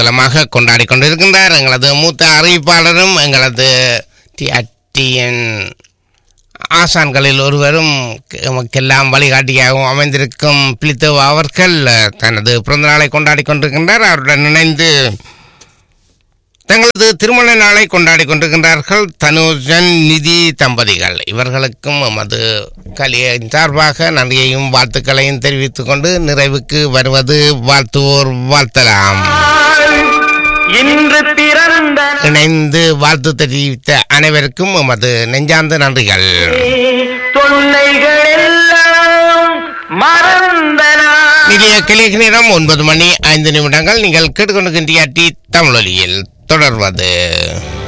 குதூகலமாக கொண்டாடி கொண்டிருக்கின்றார் எங்களது மூத்த அறிவிப்பாளரும் எங்களது டிஎன் ஆசான்களில் ஒருவரும் எமக்கெல்லாம் வழிகாட்டியாகவும் அமைந்திருக்கும் பிலித்தேவா அவர்கள் தனது பிறந்தநாளை கொண்டாடி கொண்டிருக்கின்றார் அவருடன் இணைந்து தங்களது திருமண நாளை கொண்டாடி கொண்டிருக்கின்றார்கள் தனுஜன் நிதி தம்பதிகள் இவர்களுக்கும் எமது கலியின் சார்பாக நன்றியையும் வாழ்த்துக்களையும் தெரிவித்துக் கொண்டு நிறைவுக்கு வருவது வாழ்த்துவோர் வாழ்த்தலாம் இன்று பிறந்த இணைந்து வாழ்த்து தெரிவித்த அனைவருக்கும் எமது நெஞ்சார்ந்த நன்றிகள் தொல்லைகள் எல்லாம் மறந்தனா நிலைய கிளிக் நேரம் ஒன்பது மணி ஐந்து நிமிடங்கள் நீங்கள் கேட்டுக்கொண்டிருக்கின்ற டி தமிழொலியில் தொடர்வது